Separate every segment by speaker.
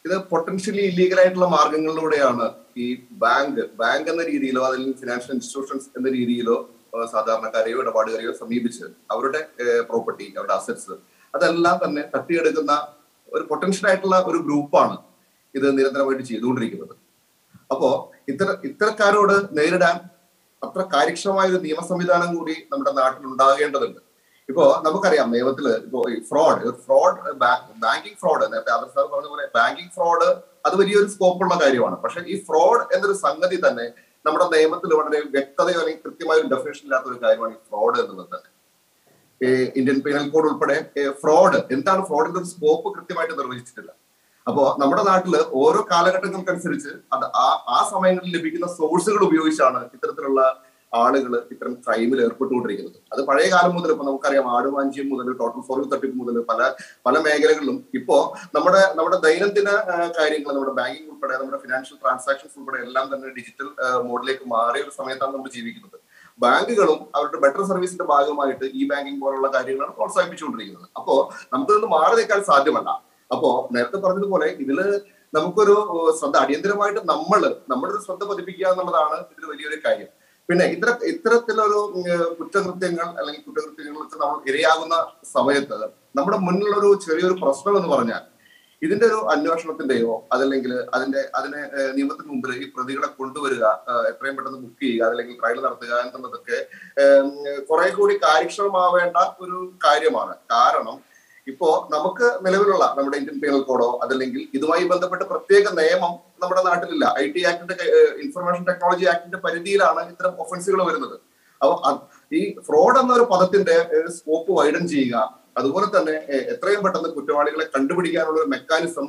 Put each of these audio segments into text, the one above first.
Speaker 1: ഇത് potentially illegal ആയിട്ടുള്ള മാർഗങ്ങളിലൂടെയാണ് ഈ ബാങ്ക് ബാങ്ക് എന്ന രീതിയിലോ അല്ലെങ്കിൽ ഫിനാൻഷ്യൽ ഇൻസ്റ്റിറ്റ്യൂഷൻസ് എന്ന രീതിയിലോ ആ, സാധാരണക്കാരെയോ ഇടപാടുകാരെയോ സമീപിച്ച് അവരുടെ പ്രോപ്പർട്ടി അവരുടെ അസറ്റ്സ് അതെല്ലാം തന്നെ തട്ടിയെടുക്കുന്ന ഒരു പൊട്ടൻഷ്യൽ ആയിട്ടുള്ള ഒരു ഗ്രൂപ്പാണ് ഇത് നിരന്തരമായിട്ട് ചെയ്തുകൊണ്ടിരിക്കുന്നത് അപ്പോ ഇത്തര ഇത്തരക്കാരോട് നേരിടാൻ അത്ര കാര്യക്ഷമമായ ഒരു നിയമ സംവിധാനം കൂടി നമ്മുടെ നാട്ടിൽ ഉണ്ടാകേണ്ടതുണ്ട് ഇപ്പോ നമുക്കറിയാം നിയമത്തില് ഇപ്പോ ഈ ഫ്രോഡ് ഫ്രോഡ് ബാങ്കിങ് ഫ്രോഡ് നേരത്തെ ആദർ സാർ പറഞ്ഞ പോലെ ബാങ്കിങ് ഫ്രോഡ് അത് വലിയൊരു സ്കോപ്പുള്ള കാര്യമാണ് പക്ഷെ ഈ ഫ്രോഡ് എന്നൊരു സംഗതി തന്നെ നമ്മുടെ നിയമത്തിൽ വളരെ വ്യക്തതയോ അല്ലെങ്കിൽ കൃത്യമായ ഒരു ഡെഫിനേഷൻ ഇല്ലാത്ത ഒരു കാര്യമാണ് ഈ ഫ്രോഡ് എന്നുള്ളത് തന്നെ ഈ ഇന്ത്യൻ പീനൽ കോഡ് ഉൾപ്പെടെ ഫ്രോഡ് എന്താണ് ഫ്രോഡിന്റെ ഒരു സ്കോപ്പ് കൃത്യമായിട്ട് നിർവചിച്ചിട്ടില്ല അപ്പോ നമ്മുടെ നാട്ടില് ഓരോ കാലഘട്ടങ്ങൾക്കനുസരിച്ച് അത് ആ ആ സമയങ്ങളിൽ ലഭിക്കുന്ന സോഴ്സുകൾ ഉപയോഗിച്ചാണ് ഇത്തരത്തിലുള്ള ആളുകൾ ഇത്തരം ക്രൈമിൽ ഏർപ്പെട്ടുകൊണ്ടിരിക്കുന്നത് അത് പഴയ കാലം മുതൽ ഇപ്പൊ നമുക്കറിയാം ആടുവാഞ്ചിയം മുതൽ ടോട്ടൽ ഫോർ തട്ടിപ്പ് മുതൽ പല പല മേഖലകളിലും ഇപ്പോ നമ്മുടെ നമ്മുടെ ദൈനംദിന ആ, കാര്യങ്ങൾ നമ്മുടെ ബാങ്കിങ് ഉൾപ്പെടെ നമ്മുടെ ഫിനാൻഷ്യൽ ട്രാൻസാക്ഷൻസ് ഉൾപ്പെടെ എല്ലാം തന്നെ ഡിജിറ്റൽ മോഡിലേക്ക് മാറിയ ഒരു സമയത്താണ് നമ്മൾ ജീവിക്കുന്നത് ബാങ്കുകളും അവരുടെ ബെറ്റർ സർവീസിന്റെ ഭാഗമായിട്ട് ഈ ബാങ്കിങ് പോലുള്ള കാര്യങ്ങളാണ് പ്രോത്സാഹിപ്പിച്ചുകൊണ്ടിരിക്കുന്നത് അപ്പോ നമുക്കിതൊന്ന് മാറി നിൽക്കാൻ സാധ്യമല്ല അപ്പോ നേരത്തെ പറഞ്ഞതുപോലെ ഇതില് നമുക്കൊരു ഏഹ്, ശ്രദ്ധ അടിയന്തരമായിട്ട് നമ്മള് നമ്മുടെ ഒരു ശ്രദ്ധ പതിപ്പിക്കുക എന്നുള്ളതാണ് ഇതിൽ വലിയൊരു കാര്യം പിന്നെ ഇത്തര ഇത്തരത്തിലൊരു ഏഹ്, കുറ്റകൃത്യങ്ങൾ അല്ലെങ്കിൽ കുറ്റകൃത്യങ്ങൾക്ക് നമ്മൾ ഇരയാകുന്ന സമയത്ത് നമ്മുടെ മുന്നിലൊരു ചെറിയൊരു പ്രശ്നം എന്ന് പറഞ്ഞാൽ ഇതിന്റെ ഒരു അന്വേഷണത്തിന്റെയോ അതല്ലെങ്കിൽ അതിന്റെ അതിനെ ഏഹ്, നിയമത്തിന് മുമ്പിൽ ഈ പ്രതികളെ കൊണ്ടുവരിക ഏഹ്, എത്രയും പെട്ടെന്ന് ബുക്ക് ചെയ്യുക അതല്ലെങ്കിൽ ട്രയൽ നടത്തുക എന്നുള്ളതൊക്കെ ഏഹ്, കുറെ കൂടി കാര്യക്ഷമമാവേണ്ട ഒരു കാര്യമാണ് കാരണം ഇപ്പോ നമുക്ക് നിലവിലുള്ള നമ്മുടെ ഇന്ത്യൻ പീനൽ കോഡോ അതല്ലെങ്കിൽ ഇതുമായി ബന്ധപ്പെട്ട പ്രത്യേക നിയമം നമ്മുടെ നാട്ടിലില്ല ഐ ടി ആക്ടിന്റെ ഇൻഫർമേഷൻ ടെക്നോളജി ആക്ടിന്റെ പരിധിയിലാണ് ഇത്തരം ഒഫൻസുകൾ വരുന്നത് അപ്പൊ അത് ഈ ഫ്രോഡ് എന്ന ഒരു പദത്തിന്റെ സ്കോപ്പ് വൈഡൻ ചെയ്യുക അതുപോലെ തന്നെ ഏഹ്, എത്രയും പെട്ടെന്ന് കുറ്റവാളികളെ കണ്ടുപിടിക്കാനുള്ള ഒരു മെക്കാനിസം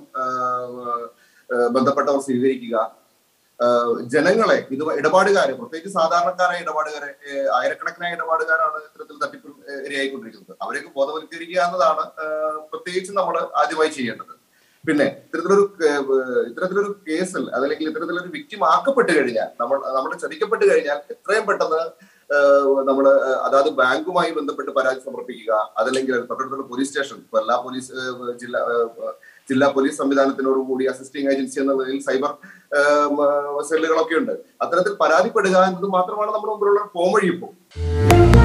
Speaker 1: ബന്ധപ്പെട്ടവർ സ്വീകരിക്കുക ആഹ് ജനങ്ങളെ ഇത് ഇടപാടുകാരെ പ്രത്യേകിച്ച് സാധാരണക്കാരായ ഇടപാടുകാരെ ഏഹ് ആയിരക്കണക്കിനായ ഇടപാടുകാരാണ് ഇത്തരത്തിൽ തട്ടിപ്പ് ഏഹ് ഇരയായിക്കൊണ്ടിരിക്കുന്നത് അവരെയൊക്കെ ബോധവൽക്കരിക്കുക എന്നതാണ് ആഹ് പ്രത്യേകിച്ച് നമ്മൾ ആദ്യമായി ചെയ്യേണ്ടത് പിന്നെ ഇത്തരത്തിലൊരു ഏഹ് ഇത്തരത്തിലൊരു കേസിൽ അതല്ലെങ്കിൽ ഇത്തരത്തിലൊരു വിക്റ്റിം ആക്കപ്പെട്ട് കഴിഞ്ഞാൽ നമ്മൾ നമ്മൾ ചതിക്കപ്പെട്ട് കഴിഞ്ഞാൽ എത്രയും പെട്ടെന്ന് നമ്മൾ അതായത് ബാങ്കുമായി ബന്ധപ്പെട്ട് പരാതി സമർപ്പിക്കുക അതല്ലെങ്കിൽ തൊട്ടടുത്തുള്ള പോലീസ് സ്റ്റേഷൻ ഇപ്പൊ എല്ലാ പോലീസ് ഏഹ് ജില്ലാ ഏഹ് ജില്ലാ പോലീസ് സംവിധാനത്തിനോട് കൂടി അസിസ്റ്റിംഗ് ഏജൻസി എന്ന നിലയിൽ സൈബർ സെല്ലുകളൊക്കെ ഉണ്ട് അത്തരത്തിൽ പരാതിപ്പെടുക എന്നത് മാത്രമാണ് നമ്മുടെ മുമ്പിലുള്ള പോംവഴി ഇപ്പോൾ